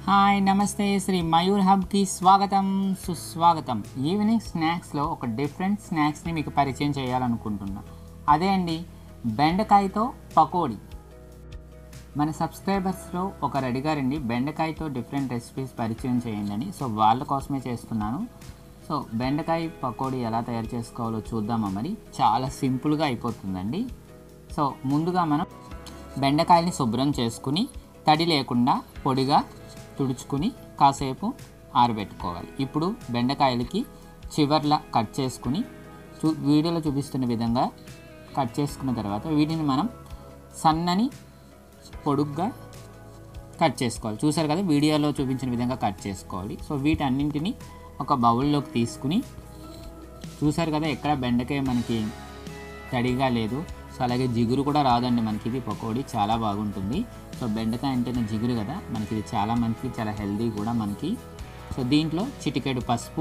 hi నమస్తే శ్రీ మయూర్ హబ్కి స్వాగతం సుస్వాగతం ఈవినింగ్ స్నాక్స్లో ఒక డిఫరెంట్ స్నాక్స్ని మీకు పరిచయం చేయాలనుకుంటున్నా అదే అండి బెండకాయతో పకోడీ మన సబ్స్క్రైబర్స్లో ఒకరు అడిగారండి బెండకాయతో డిఫరెంట్ రెసిపీస్ పరిచయం చేయండి అని సో వాళ్ళ కోసమే చేస్తున్నాను సో బెండకాయ పకోడీ ఎలా తయారు చేసుకోవాలో చూద్దామా మరి చాలా సింపుల్గా అయిపోతుందండి సో ముందుగా మనం బెండకాయల్ని శుభ్రం చేసుకుని తడి లేకుండా పొడిగా తుడుచుకుని కాసేపు ఆరబెట్టుకోవాలి ఇప్పుడు బెండకాయలకి చివర్ల కట్ చేసుకుని చూ వీడియోలో చూపిస్తున్న విధంగా కట్ చేసుకున్న తర్వాత వీటిని మనం సన్నని పొడుగ్గా కట్ చేసుకోవాలి చూసారు కదా వీడియోలో చూపించిన విధంగా కట్ చేసుకోవాలి సో వీటన్నింటిని ఒక బౌల్లోకి తీసుకుని చూసారు కదా ఎక్కడ బెండకాయ మనకి తడిగా లేదు సో అలాగే జిగురు కూడా రాదండి మనకి ఇది పకోడీ చాలా బాగుంటుంది సో బెండకాయ అంటేనే జిగురు కదా మనకి ఇది చాలా మంచిది చాలా హెల్దీ కూడా మనకి సో దీంట్లో చిటికెడు పసుపు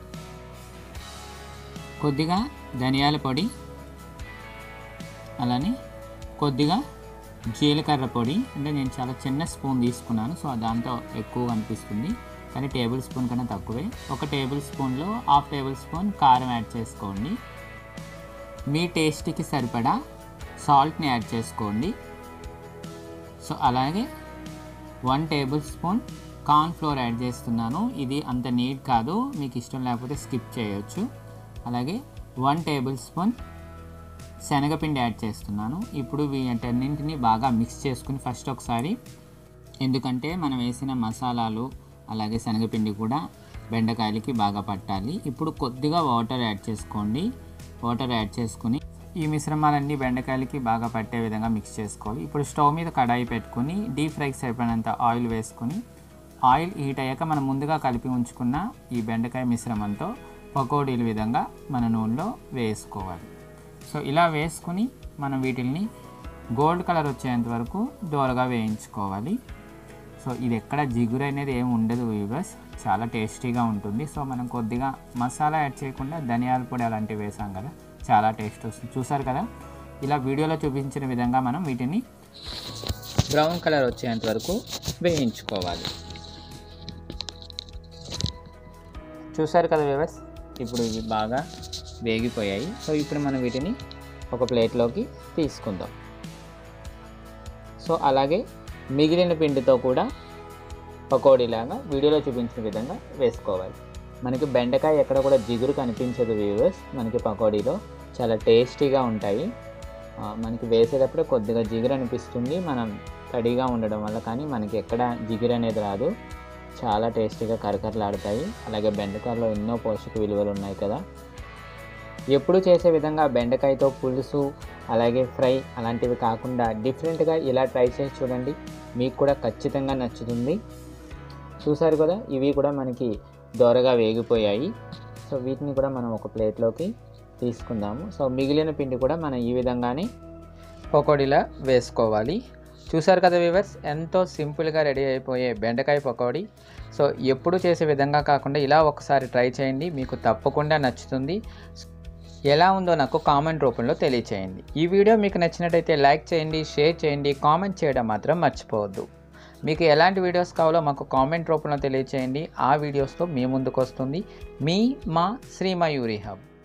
కొద్దిగా ధనియాల పొడి అలానే కొద్దిగా జీలకర్ర పొడి అంటే నేను చాలా చిన్న స్పూన్ తీసుకున్నాను సో దాంతో ఎక్కువ అనిపిస్తుంది కానీ టేబుల్ స్పూన్ కన్నా తక్కువే ఒక టేబుల్ స్పూన్లో హాఫ్ టేబుల్ స్పూన్ కారం యాడ్ చేసుకోండి మీ టేస్ట్కి సరిపడా సాల్ట్ని యాడ్ చేసుకోండి సో అలాగే one tablespoon corn flour add చేస్తున్నాను ఇది అంత నీట్ కాదు మీకు ఇష్టం లేకపోతే స్కిప్ చేయొచ్చు అలాగే వన్ టేబుల్ స్పూన్ శనగపిండి యాడ్ చేస్తున్నాను ఇప్పుడు వీటన్నింటిని బాగా మిక్స్ చేసుకుని ఫస్ట్ ఒకసారి ఎందుకంటే మనం వేసిన మసాలాలు అలాగే శనగపిండి కూడా బెండకాయలకి బాగా పట్టాలి ఇప్పుడు కొద్దిగా వాటర్ యాడ్ చేసుకోండి వాటర్ యాడ్ చేసుకుని ఈ మిశ్రమాలన్నీ బెండకాయలకి బాగా పట్టే విధంగా మిక్స్ చేసుకోవాలి ఇప్పుడు స్టవ్ మీద కడాయి పెట్టుకుని డీప్ ఫ్రైకి సరిపడినంత ఆయిల్ వేసుకుని ఆయిల్ హీట్ అయ్యాక మనం ముందుగా కలిపి ఉంచుకున్న ఈ బెండకాయ మిశ్రమంతో పకోడీల విధంగా మన నూనెలో వేసుకోవాలి సో ఇలా వేసుకుని మనం వీటిల్ని గోల్డ్ కలర్ వచ్చేంత వరకు దోరగా వేయించుకోవాలి సో ఇది ఎక్కడ జిగురు అనేది ఏమి ఉండదు వీవర్స్ చాలా టేస్టీగా ఉంటుంది సో మనం కొద్దిగా మసాలా యాడ్ చేయకుండా ధనియాల పొడి అలాంటివి వేసాం కదా చాలా టేస్ట్ వస్తుంది చూసారు కదా ఇలా వీడియోలో చూపించిన విధంగా మనం వీటిని బ్రౌన్ కలర్ వచ్చేంత వరకు వేయించుకోవాలి చూసారు కదా వ్యూవర్స్ ఇప్పుడు ఇవి బాగా వేగిపోయాయి సో ఇప్పుడు మనం వీటిని ఒక ప్లేట్లోకి తీసుకుందాం సో అలాగే మిగిలిన పిండితో కూడా పకోడీలాగా వీడియోలో చూపించిన విధంగా వేసుకోవాలి మనకి బెండకాయ ఎక్కడ కూడా జిగురు కనిపించదు వ్యూవర్స్ మనకి పకోడీలో చాలా టేస్టీగా ఉంటాయి ఆ, మనకి వేసేటప్పుడు కొద్దిగా జిగురు అనిపిస్తుంది మనం తడిగా ఉండడం వల్ల కానీ మనకి ఎక్కడ జిగురు అనేది రాదు చాలా టేస్టీగా కరకరలాడతాయి అలాగే బెండకాయలో ఎన్నో పోషక విలువలు ఉన్నాయి కదా ఎప్పుడు చేసే విధంగా బెండకాయతో పులుసు అలాగే ఫ్రై అలాంటివి కాకుండా డిఫరెంట్గా ఇలా ట్రై చేసి చూడండి మీకు కూడా ఖచ్చితంగా నచ్చుతుంది చూసారు కదా ఇవి కూడా మనకి దోరగా వేగిపోయాయి సో వీటిని కూడా మనం ఒక ప్లేట్లోకి తీసుకుందాము సో మిగిలిన పిండి కూడా మనం ఈ విధంగానే పకోడీలా వేసుకోవాలి చూసారు కదా వివర్స్ ఎంతో సింపుల్గా రెడీ అయిపోయే బెండకాయ పకోడీ సో ఎప్పుడు చేసే విధంగా కాకుండా ఇలా ఒకసారి ట్రై చేయండి మీకు తప్పకుండా నచ్చుతుంది ఎలా ఉందో నాకు కామెంట్ రూపంలో తెలియచేయండి ఈ వీడియో మీకు నచ్చినట్టయితే లైక్ చేయండి షేర్ చేయండి కామెంట్ చేయడం మాత్రం మర్చిపోవద్దు మీకు ఎలాంటి వీడియోస్ కావాలో మాకు కామెంట్ రూపంలో తెలియచేయండి ఆ వీడియోస్తో మీ ముందుకు వస్తుంది మీ మా శ్రీ మయూరి హబ్